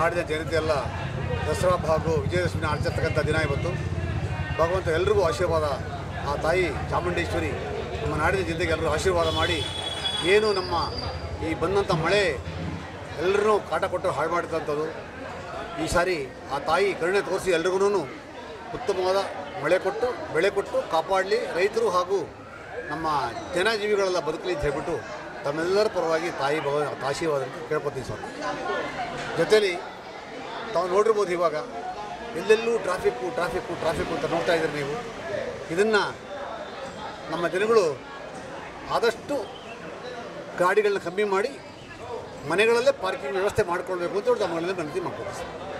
ನಾಡಿನ ಜನತೆ ಎಲ್ಲ ದಸರಾ ಹಬ್ಬ ಹಾಗೂ ವಿಜಯದಶಮಿನ ಆಚರಿಸ್ತಕ್ಕಂಥ ದಿನ ಇವತ್ತು ಭಗವಂತ ಎಲ್ರಿಗೂ ಆಶೀರ್ವಾದ ಆ ತಾಯಿ ಚಾಮುಂಡೇಶ್ವರಿ ನಮ್ಮ ನಾಡಿನ ಜನತೆಗೆ ಎಲ್ಲರೂ ಆಶೀರ್ವಾದ ಮಾಡಿ ಏನು ನಮ್ಮ ಈ ಬಂದಂಥ ಮಳೆ ಎಲ್ಲರೂ ಕಾಟ ಕೊಟ್ಟು ಹಾಳು ಮಾಡಿದಂಥದ್ದು ಈ ಸಾರಿ ಆ ತಾಯಿ ಕರುಣೆ ತೋರಿಸಿ ಎಲ್ರಿಗೂ ಉತ್ತಮವಾದ ಮಳೆ ಕೊಟ್ಟು ಬೆಳೆ ಕೊಟ್ಟು ಕಾಪಾಡಲಿ ರೈತರು ಹಾಗೂ ನಮ್ಮ ಜನಜೀವಿಗಳೆಲ್ಲ ಬದುಕಲಿ ಅಂತ ಹೇಳ್ಬಿಟ್ಟು ತಮ್ಮೆಲ್ಲರ ಪರವಾಗಿ ತಾಯಿ ಭವ ಆಶೀರ್ವಾದ ಅಂತ ಕೇಳ್ಕೊತೀನಿ ಸ್ವಾಮಿ ಜೊತೆಲಿ ತಾವು ನೋಡಿರ್ಬೋದು ಇವಾಗ ಎಲ್ಲೆಲ್ಲೂ ಟ್ರಾಫಿಕ್ಕು ಟ್ರಾಫಿಕ್ಕು ಟ್ರಾಫಿಕ್ಕು ಅಂತ ನೋಡ್ತಾ ಇದ್ದೀರಿ ನೀವು ಇದನ್ನು ನಮ್ಮ ಜನಗಳು ಆದಷ್ಟು ಗಾಡಿಗಳನ್ನ ಕಮ್ಮಿ ಮಾಡಿ ಮನೆಗಳಲ್ಲೇ ಪಾರ್ಕಿಂಗ್ ವ್ಯವಸ್ಥೆ ಮಾಡ್ಕೊಳ್ಬೇಕು ಅಂತ ಹೇಳಿ ತಮ್ಮಗಳಲ್ಲಿ ವಿನಂತಿ ಮಾಡ್ಕೊಳ್ತೀವಿ ಸರ್